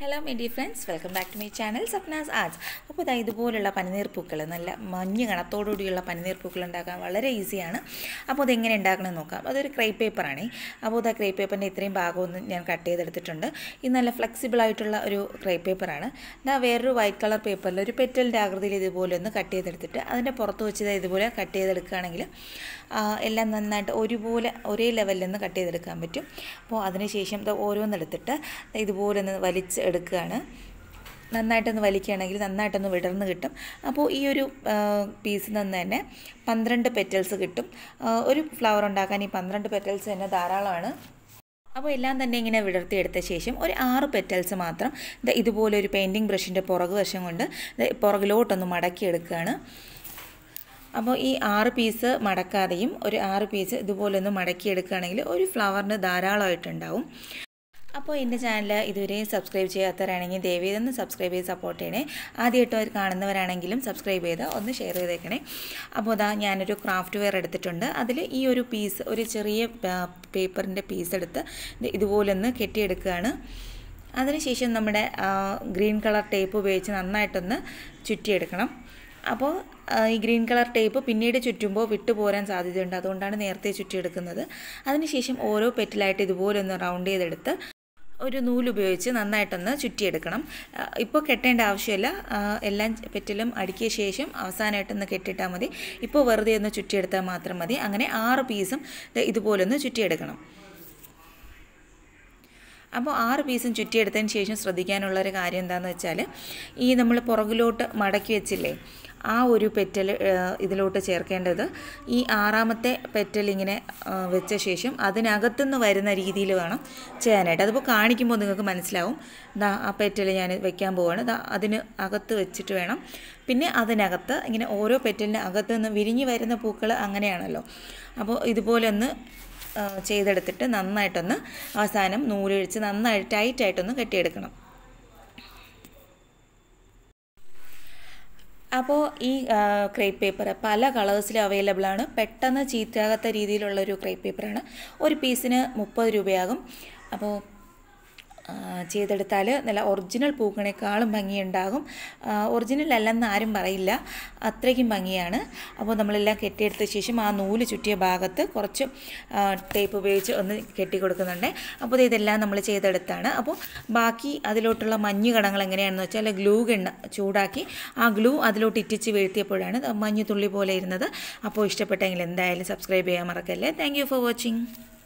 hello my dear friends welcome back to my channel Sapna's arts അപ്പോൾ ഇതാ ഇതുപോലുള്ള പനിനീർ പൂക്കൾ നല്ല മഞ്ഞ് കണത്തോടുകൂടിയുള്ള പനിനീർ പൂക്കൾ ഉണ്ടാക്കാൻ വളരെ ഈസിയാണ് അപ്പോൾ അതെങ്ങനെ ഉണ്ടാക്കണമെന്ന് നോക്കാം അതൊരു ക്രൈ പേപ്പറാണ് അപ്പോൾ ഇതാ ക്രൈ പേപ്പറിൻ്റെ ഇത്രയും ഭാഗമൊന്നും ഞാൻ കട്ട് ചെയ്തെടുത്തിട്ടുണ്ട് ഇത് നല്ല ഫ്ലെക്സിബിൾ ആയിട്ടുള്ള ഒരു ക്രൈ പേപ്പറാണ് ഇതാ വേറൊരു വൈറ്റ് കളർ പേപ്പറിൽ ഒരു പെറ്റലിൻ്റെ ആകൃതിയിൽ ഇതുപോലെ ഒന്ന് കട്ട് ചെയ്തെടുത്തിട്ട് അതിൻ്റെ പുറത്ത് വെച്ച് ഇതാ ഇതുപോലെ കട്ട് ചെയ്തെടുക്കുകയാണെങ്കിൽ ആ, എല്ലാം നന്നായിട്ട് ഒരുപോലെ ഒരേ ലെവലിൽ നിന്ന് കട്ട് ചെയ്തെടുക്കാൻ പറ്റും അപ്പോൾ അതിനുശേഷം ഇത് ഓരോന്നെടുത്തിട്ട് ഇതുപോലെ ഒന്ന് വലിച്ച് എടുക്കുകയാണ് നന്നായിട്ടൊന്ന് വലിക്കുകയാണെങ്കിൽ നന്നായിട്ടൊന്ന് വിടർന്ന് കിട്ടും അപ്പോൾ ഈ ഒരു പീസിൽ നിന്ന് തന്നെ പന്ത്രണ്ട് പെറ്റൽസ് കിട്ടും ആ, ഒരു ഫ്ലവർ ഉണ്ടാക്കാൻ ഈ പന്ത്രണ്ട് പെറ്റൽസ് തന്നെ ധാരാളമാണ് അപ്പോൾ എല്ലാം തന്നെ ഇങ്ങനെ വിടർത്തിയെടുത്ത ശേഷം ഒരു ആറ് പെറ്റൽസ് മാത്രം ദേ ഇതുപോലെ ഒരു പെയിൻറ്റിങ് ബ്രഷിൻ്റെ പുറകു വശം കൊണ്ട് ദേ പുറകിലോട്ടൊന്ന് മടക്കിയെടുക്കുകയാണ് അപ്പോൾ ഈ ആറ് പീസ് മടക്കാതെയും ഒരു ആറ് പീസ് ഇതുപോലെ ഒന്ന് മടക്കിയെടുക്കുകയാണെങ്കിൽ ഒരു ഫ്ലവറിന് ധാരാളമായിട്ടുണ്ടാവും അപ്പോൾ എൻ്റെ ചാനൽ ഇതുവരെയും സബ്സ്ക്രൈബ് ചെയ്യാത്തവരാണെങ്കിൽ ദയവ് ചെയ്തൊന്ന് സബ്സ്ക്രൈബ് ചെയ്ത് സപ്പോർട്ട് ചെയ്യണേ ആദ്യമായിട്ട് അവർ കാണുന്നവരാണെങ്കിലും സബ്സ്ക്രൈബ് ചെയ്ത് ഒന്ന് ഷെയർ ചെയ്തേക്കണേ അപ്പോൾ അതാ ഞാനൊരു ക്രാഫ്റ്റ് വെയർ എടുത്തിട്ടുണ്ട് അതിൽ ഈ ഒരു പീസ് ഒരു ചെറിയ പേപ്പറിൻ്റെ പീസ് എടുത്ത് ഇത് ഇതുപോലൊന്ന് കെട്ടിയെടുക്കുകയാണ് അതിനുശേഷം നമ്മുടെ ആ, ഗ്രീൻ കളർ ടേപ്പ് ഉപയോഗിച്ച് നന്നായിട്ടൊന്ന് ചുറ്റിയെടുക്കണം അപ്പോൾ ആ, ഈ ഗ്രീൻ കളർ ടേപ്പ് പിന്നീട് ചുറ്റുമ്പോൾ വിട്ടുപോരാൻ സാധ്യതയുണ്ട് അതുകൊണ്ടാണ് നേരത്തെ ചുറ്റിയെടുക്കുന്നത് അതിനുശേഷം ഓരോ പെറ്റിലായിട്ട് ഇതുപോലെ ഒന്ന് റൗണ്ട് ചെയ്തെടുത്ത് ഒരു നൂലുപയോഗിച്ച് നന്നായിട്ടൊന്ന് ചുറ്റിയെടുക്കണം ആ, ഇപ്പോൾ കെട്ടേണ്ട ആവശ്യമില്ല ആ, എല്ലാം പെറ്റിലും അടുക്കിയ ശേഷം അവസാനമായിട്ടൊന്ന് കെട്ടിയിട്ടാൽ മതി ഇപ്പോൾ വെറുതെ ഒന്ന് ചുറ്റിയെടുത്താൽ മാത്രം മതി അങ്ങനെ ആറ് പീസും ദേ ഇതുപോലൊന്ന് ചുറ്റിയെടുക്കണം അപ്പോൾ ആറ് പീസും ചുറ്റിയെടുത്തതിന് ശേഷം ശ്രദ്ധിക്കാനുള്ള ഒരു കാര്യം എന്താണെന്ന് വെച്ചാൽ ഈ നമ്മൾ പുറകിലോട്ട് മടക്കി വെച്ചില്ലേ ആ ഒരു പെറ്റൽ ഇതിലോട്ട് ചേർക്കേണ്ടത് ഈ ആറാമത്തെ പെറ്റൽ ഇങ്ങനെ ആ, വെച്ച ശേഷം അതിനകത്തുനിന്ന് വരുന്ന രീതിയിൽ വേണം ചെയ്യാനായിട്ട് അതിപ്പോൾ കാണിക്കുമ്പോൾ നിങ്ങൾക്ക് മനസ്സിലാവും ദാ ആ പെറ്റൽ ഞാൻ വെക്കാൻ പോവാണ് ദാ അതിന് അകത്ത് വെച്ചിട്ട് വേണം പിന്നെ അതിനകത്ത് ഇങ്ങനെ ഓരോ പെറ്റലിന് അകത്ത് നിന്ന് വിരിഞ്ഞ് വരുന്ന പൂക്കൾ അങ്ങനെയാണല്ലോ അപ്പോൾ ഇതുപോലെ ഒന്ന് ആ, ചെയ്തെടുത്തിട്ട് നന്നായിട്ടൊന്ന് അവസാനം നൂലൊഴിച്ച് നന്നായിട്ട് ടൈറ്റായിട്ടൊന്ന് കെട്ടിയെടുക്കണം അപ്പോൾ ഈ ക്രേപ്പ് പേപ്പർ പല കളേഴ്സിലും അവൈലബിൾ ആണ് പെട്ടെന്ന് ചീത്തയാകാത്ത രീതിയിലുള്ള ഒരു ക്രേപ്പ് പേപ്പറാണ് ഒരു പീസിന് മുപ്പത് രൂപയാകും അപ്പോൾ ആ, ചെയ്തെടുത്താൽ നല്ല ഒറിജിനൽ പൂക്കളെക്കാളും ഭംഗിയുണ്ടാകും ആ, ഒറിജിനൽ അല്ലെന്ന് ആരും പറയില്ല അത്രയ്ക്കും ഭംഗിയാണ് അപ്പോൾ നമ്മളെല്ലാം കെട്ടിയെടുത്ത ശേഷം ആ നൂല് ചുറ്റിയ ഭാഗത്ത് കുറച്ച് ആ, ടേപ്പ് ഉപയോഗിച്ച് ഒന്ന് കെട്ടി കൊടുക്കുന്നുണ്ട് അപ്പോൾ ദേ ഇതെല്ലാം നമ്മൾ ചെയ്തെടുത്താണ് അപ്പോൾ ബാക്കി അതിലോട്ടുള്ള മഞ്ഞ് കണങ്ങൾ എങ്ങനെയാണെന്ന് വെച്ചാൽ ഗ്ലൂ ഗണ്ണ് ചൂടാക്കി ആ ഗ്ലൂ അതിലോട്ട് ഇറ്റിച്ച് വീഴ്ത്തിയപ്പോഴാണ് ഇത് മഞ്ഞ് തുള്ളി പോലെ ഇരുന്നത് അപ്പോൾ ഇഷ്ടപ്പെട്ടെങ്കിൽ എന്തായാലും സബ്സ്ക്രൈബ് ചെയ്യാൻ മറക്കല്ലേ താങ്ക് യു ഫോർ വാച്ചിങ്